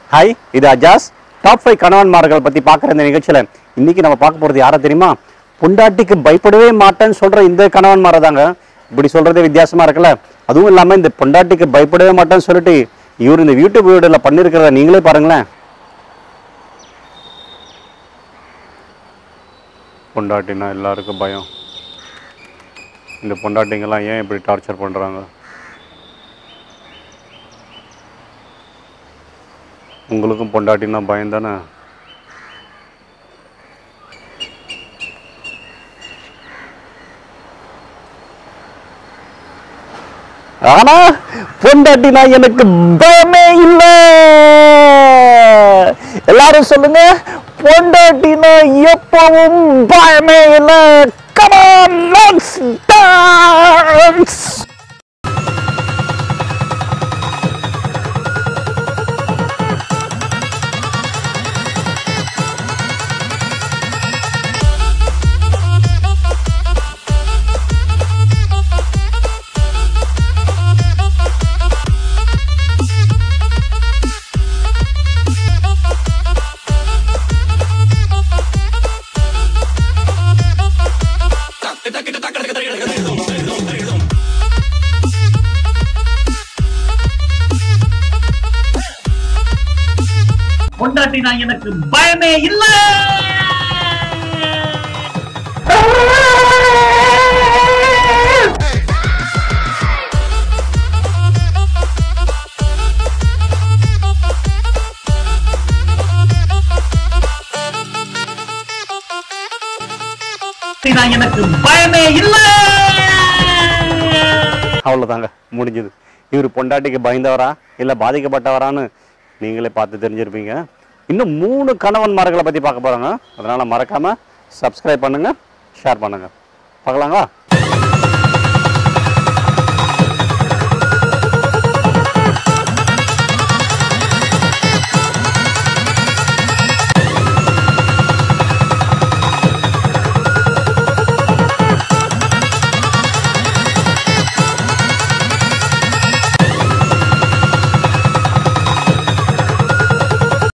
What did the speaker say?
hi இது Ajaz top five கணவன்மார்கள் பற்றி பார்க்குற இந்த நிகழ்ச்சியில் இன்னைக்கு நம்ம பார்க்க போகிறது யாரை தெரியுமா பொண்டாட்டிக்கு பயப்படவே மாட்டேன்னு சொல்கிற இந்த கணவன்மாரை தாங்க இப்படி சொல்கிறதே வித்தியாசமாக இருக்குல்ல அதுவும் இல்லாமல் இந்த பொண்டாட்டிக்கு பயப்படவே மாட்டேன்னு சொல்லிட்டு இவர் இந்த யூடியூப் வீடியோவில் பண்ணியிருக்கிறத நீங்களே பாருங்களேன் பொண்டாட்டினா எல்லாருக்கும் பயம் இந்த பொண்டாட்டிங்கெல்லாம் ஏன் இப்படி டார்ச்சர் பண்ணுறாங்க உங்களுக்கும் பொண்டாட்டினா பயம் தானே ஆனா பொண்டாட்டினா எனக்கு பயமே இல்ல எல்லாரும் சொல்லுங்க பொண்டாட்டினா எப்பவும் பயமே இல்ல கமான் லெட்ஸ் டான்ஸ் பொண்டாட்டினா எனக்கு பயமே இல்ல பொண்டாட்டினா எனக்கு பயமே இல்ல அவ்வளோதாங்க முடிஞ்சது இவர் பொண்டாட்டிக்கு பயந்தவரா இல்லை பாதிக்கப்பட்டவரான்னு நீங்களே பார்த்து தெரிஞ்சிருப்பீங்க இன்னும் மூணு கணவன்மார்களை பற்றி பார்க்க போகிறாங்க அதனால் மறக்காமல் சப்ஸ்கிரைப் பண்ணுங்கள் ஷேர் பண்ணுங்கள் பார்க்கலாங்களா